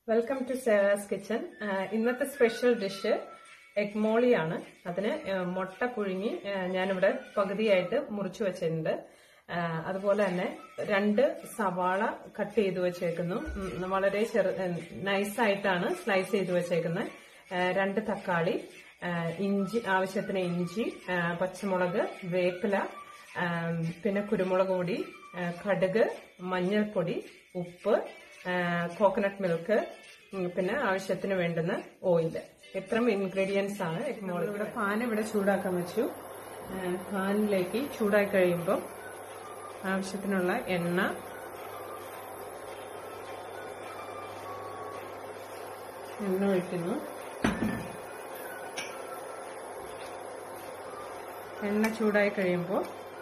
welcome to Seva's kitchen ഇന്നത്തെ special dish egg മോളിയാണ് അതിന് ആ, മുട്ട പുഴുങ്ങി ആ, ഞാനിവിടെ പകുതിയായിട്ട് മുറിച്ചു വെച്ചിട്ടുണ്ട് ആ, അതുപോലെ തന്നെ രണ്ട് സവാള കട്ട് ചെയ്ത് വെച്ചേക്കുന്നു ഉം, വളരെ ചെറു നൈസായിട്ടാണ് സ്ലൈസ് ചെയ്ത് വെച്ചേക്കുന്നത് ആ, രണ്ട് തക്കാളി ആ, ഇഞ്ചി ആവശ്യത്തിന് ഇഞ്ചി ആ, പച്ചമുളക് വേപ്പില ആ, പിന്നെ കുരുമുളക് പൊടി ആ, കടുക് മഞ്ഞൾപ്പൊടി ഉപ്പ് കോക്കനട്ട് മിൽക്ക് ഉം, പിന്നെ ആവശ്യത്തിന് വേണ്ടുന്ന ഓയില് ഇത്രയും ഇൻഗ്രീഡിയൻസ് ആണ് എഗ്മോൾ ഇവിടെ പാൻ ഇവിടെ ചൂടാക്കാൻ വെച്ചു ആ, പാനിലേക്ക് ചൂടായി കഴിയുമ്പോൾ ആവശ്യത്തിനുള്ള എണ്ണ എണ്ണ ഒഴിക്കുന്നു എണ്ണ ചൂടായി കഴിയുമ്പോൾ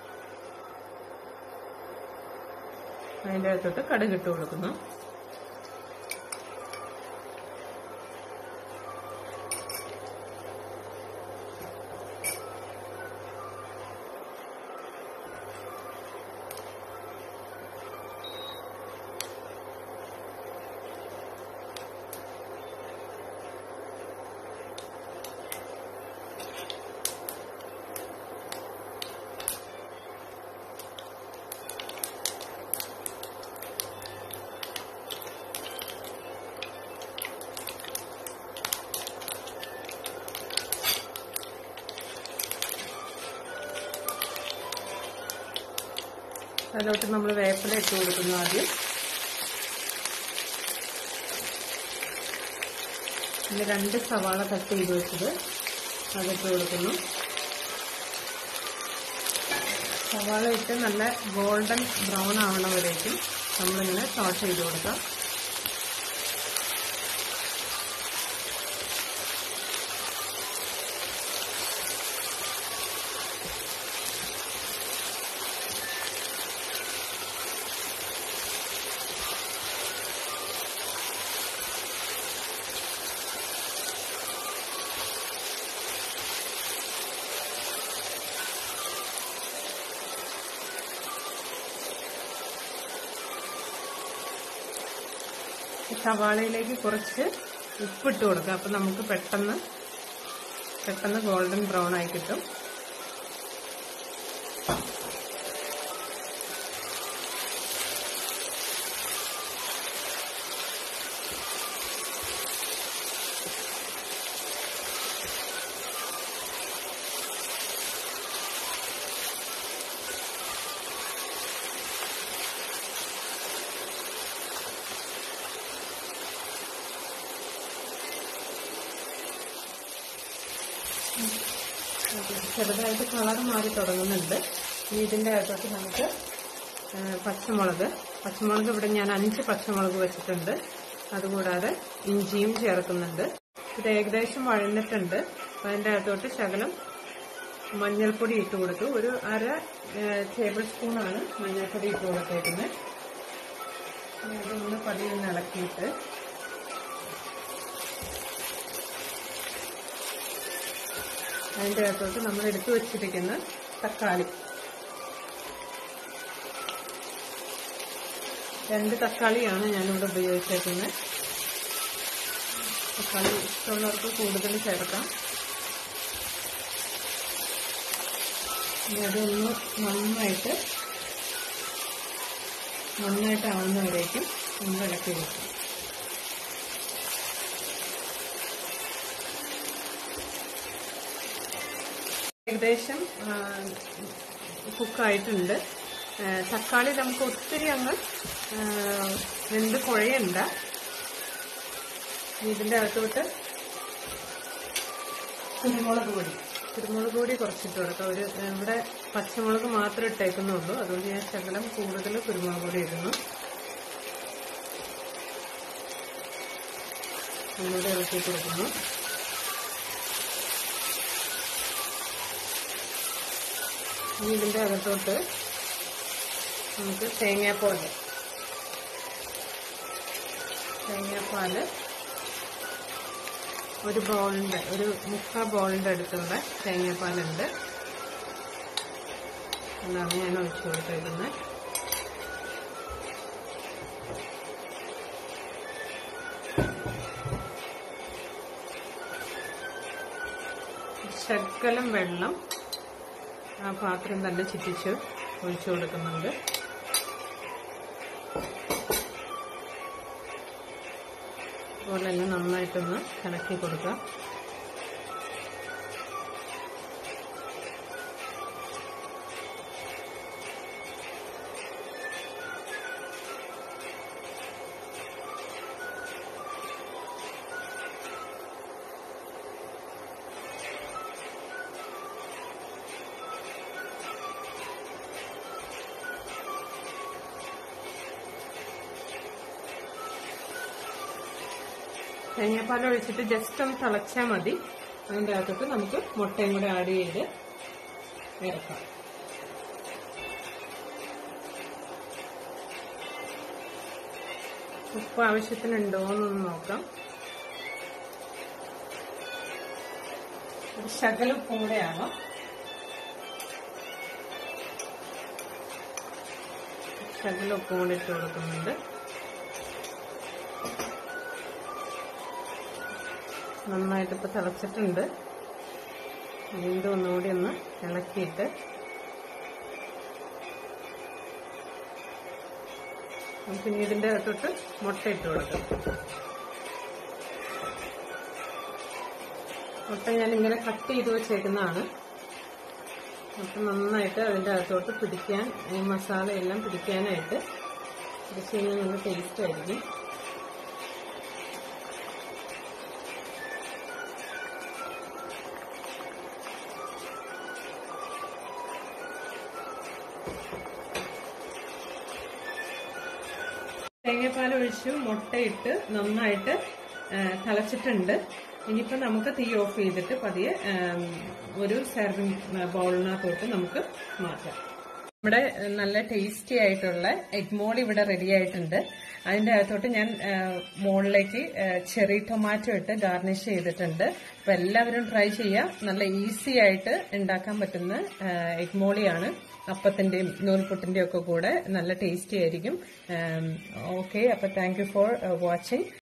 അതിൻ്റെ അകത്തോട്ട് കടുക് ഇട്ട് കൊടുക്കുന്നു അതിലോട്ട് നമ്മൾ വേപ്പില ഇട്ട് കൊടുക്കുന്നു ആദ്യം പിന്നെ രണ്ട് സവാള കട്ട് ചെയ്ത് വെച്ചത് അതിട്ട് കൊടുക്കുന്നു സവാള ഇട്ട് നല്ല ഗോൾഡൻ ബ്രൗൺ ആവണവരേക്കും നമ്മളിങ്ങനെ സോട്ട് ചെയ്ത് കൊടുക്കാം സവാളയിലേക്ക് കുറച്ച് ഉപ്പിട്ട് കൊടുക്കുക അപ്പം നമുക്ക് പെട്ടെന്ന് പെട്ടെന്ന് ഗോൾഡൻ ബ്രൗൺ ആയി കിട്ടും ചെറുതായിട്ട് കളർ മാറി തുടങ്ങുന്നുണ്ട് ഇനി ഇതിൻ്റെ അകത്തോട്ട് നമുക്ക് ആ, പച്ചമുളക് പച്ചമുളക് ഇവിടെ ഞാൻ അഞ്ച് പച്ചമുളക് വെച്ചിട്ടുണ്ട് അതുകൂടാതെ ഇഞ്ചിയും ചേർക്കുന്നുണ്ട് ഇത് ഏകദേശം വഴന്നിട്ടുണ്ട് അപ്പൊ അതിൻ്റെ അകത്തോട്ട് ശകലം മഞ്ഞൾപ്പൊടി ഇട്ട് കൊടുത്തു ഒരു അര ടേബിൾ സ്പൂണാണ് മഞ്ഞൾപ്പൊടി ഇട്ട് കൊടുത്തേക്കുന്നത് ഇനി അതൊന്ന് പതിയെ ഇളക്കിയിട്ട് അതിൻ്റെ അകത്തോട്ട് നമ്മൾ എടുത്തു വച്ചിരിക്കുന്ന തക്കാളി രണ്ട് തക്കാളിയാണ് ഞാനിവിടെ ഉപയോഗിച്ചേക്കുന്നത് തക്കാളി ഇഷ്ടമുള്ളവർക്ക് കൂടുതൽ ചേർക്കാം ഇനി അതൊന്ന് നന്നായിട്ട് നന്നായിട്ട് ആവുന്നവരേക്കും നമ്മൾ ഇളക്കി വെക്കും ഏകദേശം കുക്കായിട്ടുണ്ട് ആ, തക്കാളി നമുക്ക് ഒത്തിരി അങ്ങ് ആ, വെന്ത് കുഴയണ്ട ഇതിൻ്റെ അകത്തോട്ട് കുരുമുളക് പൊടി കുരുമുളക് പൊടി കുറച്ചിട്ട് കൊടുക്കാം ഒരു ഇവിടെ പച്ചമുളക് മാത്രമേ ഇട്ടേക്കുന്നുള്ളൂ അതുകൊണ്ട് ഞാൻ ശകലം കൂടുതൽ കുരുമുളക് പൊടി ഇടുന്നു ഒന്നുകൂടെ ഇളക്കി കൊടുക്കുന്നു ഇനി ഇതിൻ്റെ അകത്തോട്ട് നമുക്ക് തേങ്ങാപ്പാല് തേങ്ങാപ്പാല് ഒരു ബൗളിൻ്റെ ഒരു മുക്കാ ബൗളിൻ്റെ അടുത്തുള്ള തേങ്ങാപ്പാലുണ്ട് അതാണ് ഞാൻ ഒഴിച്ചു കൊടുത്തേക്കുന്നത് ശക്കലം വെള്ളം ആ പാത്രം തന്നെ ചുറ്റിച്ച് ഒഴിച്ചു കൊടുക്കുന്നുണ്ട് അതുപോലെ തന്നെ നന്നായിട്ടൊന്ന് ഇളക്കി കൊടുക്കുക തേങ്ങാപ്പാൽ ഒഴിച്ചിട്ട് ജസ്റ്റ് ഒന്ന് തിളച്ചാൽ മതി അതിൻ്റെ അകത്തോട്ട് നമുക്ക് മുട്ടയും കൂടെ ആഡ് ചെയ്ത് ഇറക്കാം ഉപ്പ് ആവശ്യത്തിനുണ്ടോ എന്നൊന്ന് നോക്കാം ഒരു ശകല ഉപ്പും കൂടെയാണോ ശകല ഉപ്പും കൂടെ ഇട്ട് കൊടുക്കുന്നുണ്ട് നന്നായിട്ട് ഇപ്പൊ തിളച്ചിട്ടുണ്ട് വീണ്ടും ഒന്നുകൂടി ഒന്ന് ഇളക്കിയിട്ട് നമുക്ക് ഇനി ഇതിന്റെ അകത്തോട്ട് മുട്ട ഇട്ട് കൊടുക്കാം മുട്ട ഞാൻ ഇങ്ങനെ കട്ട് ചെയ്ത് വെച്ചേക്കുന്നതാണ് അപ്പം നന്നായിട്ട് അതിൻ്റെ അകത്തോട്ട് പിടിക്കാൻ ഈ മസാലയെല്ലാം പിടിക്കാനായിട്ട് പിടിച്ച് കഴിഞ്ഞാൽ നല്ല ടേസ്റ്റ് ആയിരിക്കും തേങ്ങാപ്പാൽ ഒഴിച്ച് മുട്ടയിട്ട് നന്നായിട്ട് തിളച്ചിട്ടുണ്ട് ഇനിയിപ്പോൾ നമുക്ക് തീ ഓഫ് ചെയ്തിട്ട് പതിയെ ഒരു സെർവിങ് ബൗളിനകത്തോട്ട് നമുക്ക് മാറ്റാം നമ്മുടെ നല്ല ടേസ്റ്റി ആയിട്ടുള്ള എഗ് മോൾ ഇവിടെ റെഡി ആയിട്ടുണ്ട് അതിന്റെ അകത്തോട്ട് ഞാൻ മോളിലേക്ക് ചെറി ടൊമാറ്റോ ഇട്ട് ഗാർണിഷ് ചെയ്തിട്ടുണ്ട് അപ്പൊ എല്ലാവരും ട്രൈ ചെയ്യാം നല്ല ഈസി ആയിട്ട് ഉണ്ടാക്കാൻ പറ്റുന്ന എഗ് മോളിയാണ് അപ്പത്തിന്റെയും നൂൽപുട്ടിന്റെയും ഒക്കെ കൂടെ നല്ല ടേസ്റ്റി ആയിരിക്കും ഓക്കെ അപ്പൊ താങ്ക് യു ഫോർ വാച്ചിങ്